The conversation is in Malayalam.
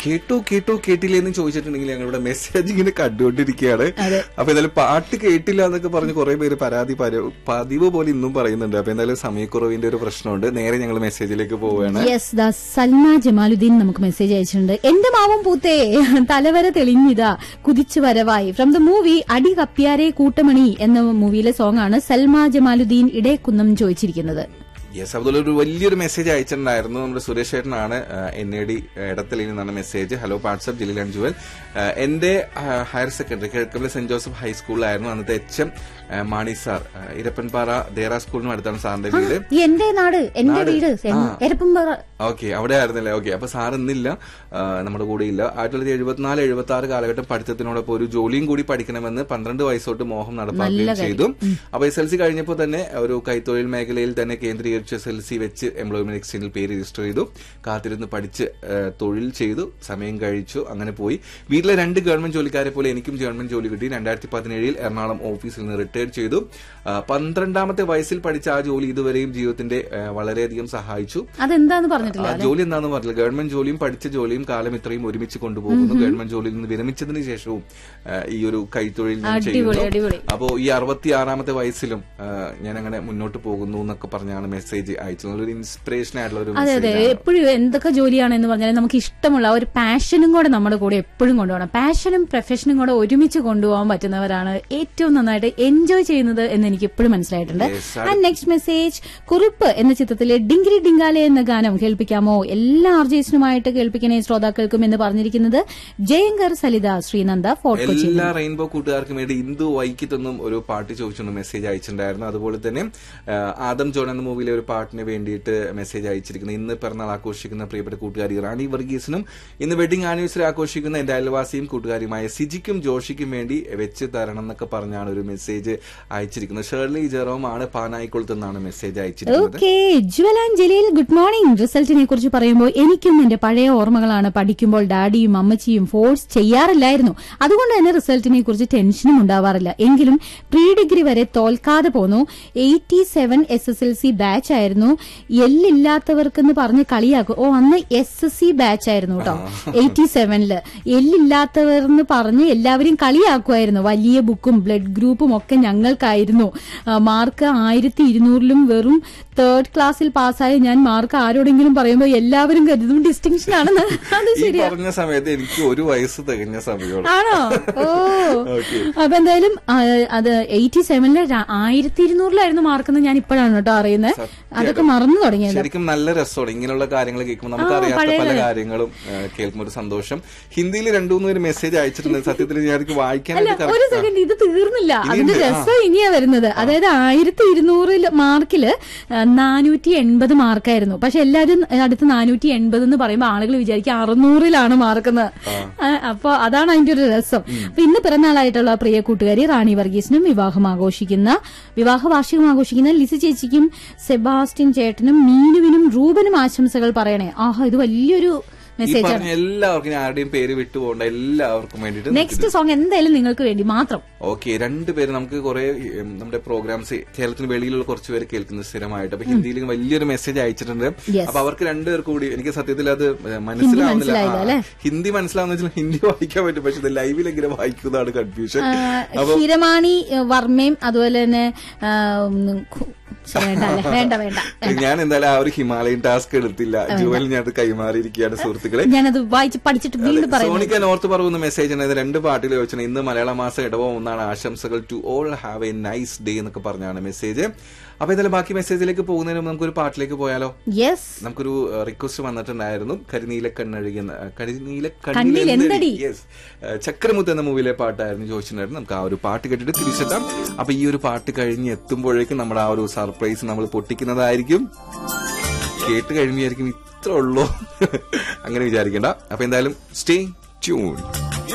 കേട്ടോ കേട്ടോ കേട്ടില്ല എന്ന് ചോദിച്ചിട്ടുണ്ടെങ്കിൽ ഞങ്ങളുടെ മെസ്സേജ് ഇങ്ങനെ കണ്ടുകൊണ്ടിരിക്കുകയാണ് അതെ. അപ്പൊ എന്തായാലും പാട്ട് കേട്ടില്ല എന്നൊക്കെ പറഞ്ഞ് കുറെ പേര് പരാതി പര- പതിവ് പോലെ ഇന്നും പറയുന്നുണ്ട് അപ്പൊ എന്തായാലും സമയക്കുറവിന്റെ ഒരു പ്രശ്നമുണ്ട് നേരെ ഞങ്ങൾ മെസ്സേജിലേക്ക് പോവുകയാണ് യെസ് ദാ സൽമ ജമാലുദ്ദീൻ നമുക്ക് മെസ്സേജ് അയച്ചിട്ടുണ്ട് എന്റെ മാവൻ പൂത്തേ തലവര തെളിഞ്ഞിതാ കുതിച്ചു വരവായി ഫ്രം ദ മൂവി അടി കപ്പിയാരെ കൂട്ടമണി എന്ന മൂവിയിലെ സോങ് ആണ് സൽമ ജമാലുദ്ദീൻ ഇടേക്കുന്നം ചോദിച്ചിരിക്കുന്നത് യെസ് അതുപോലെ ഒരു വലിയൊരു മെസ്സേജ് അയച്ചിട്ടുണ്ടായിരുന്നു നമ്മുടെ സുരേഷ് ചേട്ടനാണ് എൻ എ ഡി ഇടത്തലിൽ നിന്നാണ് മെസ്സേജ് ഹലോ വാട്സ്ആപ്പ് ജില്ലയിൽ അഞ്ജുവൽ ആഹ് എന്റെ ആഹ് higher secondary Kizhakkambala saint Joseph ഹൈസ്കൂളിലായിരുന്നു അന്നത്തെ എച്ച് എം മാണി സാർ ആഹ് ഇരപ്പൻപാറ ദേറ സ്കൂളിനും അടുത്താണ് സാറിന്റെ വീട് ഈ എന്റെ നാട് എന്റെ നാട്. വീട് ആ. എരപ്പുംപറ ഓക്കെ അവിടെ ആയിരുന്നല്ലേ ഓക്കെ അപ്പൊ സാർ ഇന്നില്ല ആ, നമ്മുടെ കൂടെ ഇല്ല ആയിരത്തി തൊള്ളായിരത്തി എഴുപത്തിനാല് എഴുപത്തി ആറ് കാലഘട്ടം പഠിത്തത്തിനോടൊപ്പം ഒരു ജോലിയും കൂടി പഠിക്കണമെന്ന് പന്ത്രണ്ട് വയസ്സോട്ട് മോഹം നടപ്പാക്കുകയും ചെയ്തു അപ്പൊ എസ് എൽ സി കഴിഞ്ഞപ്പോൾ തന്നെ ഒരു കൈത്തൊഴിൽ മേഖലയിൽ തന്നെ കേന്ദ്രീകരിച്ച് എസ് എൽ സി വെച്ച് എംപ്ലോയ്മെന്റ് എക്സ്ചേഞ്ചിൽ പേര് രജിസ്റ്റർ ചെയ്തു കാത്തിരുന്ന് പഠിച്ച് ആ, തൊഴിൽ ചെയ്തു സമയം കഴിച്ചു അങ്ങനെ പോയി വീട്ടിലെ രണ്ട് ഗവൺമെന്റ് ജോലിക്കാരെ പോലെ എനിക്കും ഗവൺമെന്റ് ജോലി കിട്ടി രണ്ടായിരത്തി പതിനേഴിൽ എറണാകുളം ഓഫീസിൽ നിന്ന് റിട്ടയർ ചെയ്തു ആ, പന്ത്രണ്ടാമത്തെ വയസ്സിൽ പഠിച്ച ആ ജോലി ഇതുവരെയും ജീവിതത്തിന്റെ ആ, വളരെയധികം സഹായിച്ചു അതെന്താന്ന് പറഞ്ഞിട്ടില്ല ആ ജോലി എന്താണെന്ന് പറഞ്ഞില്ല ഗവൺമെന്റ് ജോലിയും പഠിച്ച ജോലിയും കാലം ഇത്രയും ഒരുമിച്ച് കൊണ്ടുപോകുന്നു ഗവൺമെന്റ് ജോലിയിൽ നിന്ന് വിരമിച്ചതിന് ശേഷവും ആ, ഈ ഒരു കൈത്തൊഴിൽ ഞാൻ അടിപൊളി ചെയ്യുന്നു അടിപൊളി അപ്പോ ഈ അറുപത്തി ആറാമത്തെ വയസ്സിലും ആ, ഞാൻ അങ്ങനെ മുന്നോട്ട് പോകുന്നു എന്നൊക്കെ പറഞ്ഞാണ് മെസ്സേജ് അയച്ചത് ഒരു ഇൻസ്പിറേഷൻ ആയിട്ടുള്ള ഒരു അതെ അതെ മെസ്സേജ് എപ്പോഴും എന്തൊക്കെ ജോലിയാണെന്ന് പറഞ്ഞാലും നമുക്ക് ഇഷ്ടമുള്ള ആ ഒരു പാഷനും കൂടെ നമ്മുടെ കൂടെ എപ്പോഴും കൊണ്ടുപോകണം പാഷനും പ്രൊഫഷനും കൂടെ ഒരുമിച്ച് കൊണ്ടുപോകാൻ പറ്റുന്നവരാണ് ഏറ്റവും നന്നായിട്ട് എൻജോയ് ചെയ്യുന്നത് എന്ന് എനിക്ക് എപ്പോഴും മനസ്സിലായിട്ടുണ്ട് Yes, ആൻഡ് നെക്സ്റ്റ് മെസ്സേജ് കുറിപ്പ് എന്ന ചിത്രത്തിലെ ഡിങ്കിരി ഡിങ്കാലെ എന്ന ഗാനം കേൾപ്പിക്കാമോ എല്ലാ ആർജേസിനുമായിട്ട് കേൾപ്പിക്കണേ ശ്രോതാക്കൾക്കും എന്ന് പറഞ്ഞിരിക്കുന്നത് ജയങ്കർ സലിത ശ്രീനന്ദ ഫോർട്ട് കൊച്ചി എല്ലാ റെയിൻബോ കൂട്ടുകാർക്കും വേണ്ടി ഇന്ദു വൈക്കത്തൊന്നും ഒരു പാട്ട് ചോദിച്ചുകൊണ്ട് മെസ്സേജ് അയച്ചിട്ടുണ്ടായിരുന്നു അതുപോലെ തന്നെ ആ, ആദം ജോൺ എന്ന മൂവിയിലെ ഒരു പാട്ടിന് വേണ്ടിയിട്ട് മെസ്സേജ് അയച്ചിരിക്കുന്നത് ഇന്ന് പിറന്നാൾ ആഘോഷിക്കുന്ന പ്രിയപ്പെട്ട കൂട്ടുകാരി റാണി വർഗീസിനും ഇന്ന് വെഡിങ് ആനിവേഴ്സറി ആഘോഷിക്കുന്ന എന്റെ അയൽവാസിയും കൂട്ടുകാരിയുമായ സിജിക്കും ജോഷിക്കും വേണ്ടി വെച്ച് തരണം എന്നൊക്കെ പറഞ്ഞാണ് ഒരു മെസ്സേജ് അയച്ചിരിക്കുന്നത് ഷേർലി ജെറോം ആണ് പാനായിക്കൊളുത്ത് നിന്നാണ് മെസ്സേജ് അയച്ചിരിക്കുന്നത് okay Jewel and Jaleel good morning റിസൾട്ടിനെ കുറിച്ച് പറയുമ്പോൾ എനിക്കും എന്റെ പഴയ ഓർമ്മകളാണ് പഠിക്കുമ്പോൾ ഡാഡിയും അമ്മച്ചിയും ഫോഴ്സ് ചെയ്യാറില്ലായിരുന്നു അതുകൊണ്ട് തന്നെ റിസൾട്ടിനെ കുറിച്ച് ടെൻഷനും ഉണ്ടാവാറില്ല എങ്കിലും പ്രീ ഡിഗ്രി വരെ തോൽക്കാതെ പോന്നു eighty seven S S L C batch ആയിരുന്നു എല്ലില്ലാത്തവർക്കെന്ന് പറഞ്ഞ് കളിയാക്കും ഓ അന്ന് എസ് എസ് സി ബാച്ച് ആയിരുന്നു കേട്ടോ എയ്റ്റി സെവനില് എല്ലില്ലാത്തവർ എന്ന് പറഞ്ഞ് എല്ലാവരും കളിയാക്കുമായിരുന്നു വലിയ ബുക്കും ബ്ലഡ് ഗ്രൂപ്പും ഒക്കെ ഞങ്ങൾക്കായിരുന്നു ആ, മാർക്ക് ആയിരത്തി ഇരുന്നൂറിലും വെറും തേർഡ് ക്ലാസ്സിൽ പാസ്സായ ഞാൻ മാർക്ക് ആരോടെങ്കിലും പറയുമ്പോൾ എല്ലാവരും കരുതും ഡിസ്റ്റിങ്ഷൻ ആണെന്ന് അത് ഈ ശരിയാ പറഞ്ഞ സമയത്ത് എനിക്ക് ഒരു വയസ്സ് തികഞ്ഞ സമയമാണ് ആണോ ഓ അപ്പൊ എന്തായാലും ആ, അത് എയ്റ്റി സെവനിലെ ആയിരത്തി ഇരുന്നൂറിലായിരുന്നു മാർക്കെന്ന് ഞാൻ ഇപ്പോഴാണ് കേട്ടോ അറിയുന്നത് അതൊക്കെ മറന്നു തുടങ്ങിയത് ശരിക്കും നല്ല രസമാണ് ഇങ്ങനെയുള്ള കാര്യങ്ങൾ കേൾക്കുമ്പോൾ നമുക്ക് അറിയാത്ത പല കാര്യങ്ങളും ആ, കേൾക്കുമ്പോൾ ഒരു സന്തോഷം ഹിന്ദിയിൽ രണ്ടു മൂന്ന് പേര് മെസ്സേജ് അയച്ചിട്ടുണ്ട് സത്യത്തിൽ ഞാൻ എനിക്ക് അല്ല വായിക്കാനായിട്ട് ഒരു correct- സെക്കൻഡ് ഇത് തീർന്നില്ല അതിന്റെ ഇനിയുണ്ട്. രസം ഇനിയാ വരുന്നത് അതായത് ആയിരത്തി ഇരുന്നൂറിൽ മാർക്കില് നാനൂറ്റി എൺപത് മാർക്കായിരുന്നു പക്ഷെ എല്ലാവരും അടുത്ത് നാനൂറ്റി എൺപത് എന്ന് പറയുമ്പോൾ ആളുകൾ വിചാരിക്കും അറുന്നൂറിലാണ് മാർക്കെന്ന് അപ്പൊ അതാണ് അതിന്റെ ഒരു രസം അപ്പൊ ഇന്ന് പിറന്നാളായിട്ടുള്ള പ്രിയ കൂട്ടുകാരി റാണി വർഗീസിനും വിവാഹം ആഘോഷിക്കുന്ന വിവാഹ വാർഷികം ആഘോഷിക്കുന്ന ലിസി ചേച്ചിക്കും സെബാസ്റ്റ്യൻ ചേട്ടനും മീനുവിനും റൂബനും ആശംസകൾ പറയണേ ആഹാ ഇത് വലിയൊരു ഈ മെസ്സേജ് ആണ് പറഞ്ഞ എല്ലാവർക്കും ഞാൻ ആരുടെയും പേര് വിട്ടുപോകണ്ട എല്ലാവർക്കും വേണ്ടിയിട്ട് നെക്സ്റ്റ് സോങ് എന്തായാലും നിങ്ങൾക്ക് വേണ്ടി മാത്രം ഓക്കെ രണ്ടുപേര് നമുക്ക് കുറെ ഉം, നമ്മുടെ പ്രോഗ്രാംസ് കേരളത്തിന് വെളിയിലുള്ള കുറച്ച് പേര് കേൾക്കുന്നത് സ്ഥിരമായിട്ട് അപ്പൊ ഹിന്ദിയിൽ വലിയൊരു മെസ്സേജ് അയച്ചിട്ടുണ്ട് Yes. അപ്പൊ അവർക്ക് രണ്ടുപേർക്ക് കൂടി എനിക്ക് സത്യത്തിൽ അത് മനസ്സിലാവുന്നില്ല മനസ്സിലായില്ല, ആ, അല്ലേ? ഹിന്ദി മനസ്സിലാവുന്ന വെച്ചാൽ ഹിന്ദി വായിക്കാൻ പറ്റും പക്ഷെ ഇത് ലൈവിൽ എങ്ങനെ വായിക്കുന്നതാണ് കൺഫ്യൂഷൻ ആ, ഹിരമാണി ഏ, വർമ്മയും അതുപോലെ തന്നെ ആ, ഉം, ഖു- ശ്ശെ, വേണ്ട അല്ലേ? വേണ്ട വേണ്ട ഞാൻ എന്തായാലും ആ ഒരു ഹിമാലയൻ ടാസ്ക് എടുത്തില്ല ജുവൽ ഞാൻ അത് കൈമാറിയിരിക്കുകയാണ് സുഹൃത്തുക്കളെ ഞാനത് വായിച്ച് പഠിച്ചിട്ട് വീണ്ടും പറയുന്നു സോണിക്ക നോർത്ത് പറയുന്ന മെസ്സേജ് ആണ് ഇത് രണ്ട് പാട്ടിൽ ചോദിച്ചത് ഇന്ന് മലയാള മാസം ഇടവോ ഒന്നാണ് ആശംസകൾ to all have a nice day എന്നൊക്കെ പറഞ്ഞാണ് മെസ്സേജ് അപ്പൊ എന്തായാലും ബാക്കി മെസ്സേജിലേക്ക് പോകുന്നതിന് മുമ്പ് നമുക്കൊരു പാട്ടിലേക്ക് പോയാലോ യെസ് നമുക്കൊരു റിക്വസ്റ്റ് വന്നിട്ടുണ്ടായിരുന്നു കരിനീല കണ്ണഴുകി എന്ന കരിനീല കണ്ണിൽ എന്തടി? യെസ് ചക്രമുത്ത് എന്ന മൂവിയിലെ പാട്ടായിരുന്നു ചോദിച്ചിട്ടുണ്ടായിരുന്നു നമുക്ക് ആ ഒരു പാട്ട് കേട്ടിട്ട് തിരിച്ചെത്താം അപ്പൊ ഈ ഒരു പാട്ട് കഴിഞ്ഞ് എത്തുമ്പോഴേക്കും നമ്മുടെ ആ ഒരു സർപ്രൈസ് നമ്മൾ പൊട്ടിക്കുന്നതായിരിക്കും കേട്ട് കഴിയുമ്പോഴായിരിക്കും ഇത്ര ഉള്ളൂ അങ്ങനെ വിചാരിക്കണ്ട അപ്പൊ എന്തായാലും സ്റ്റേ ട്യൂൺ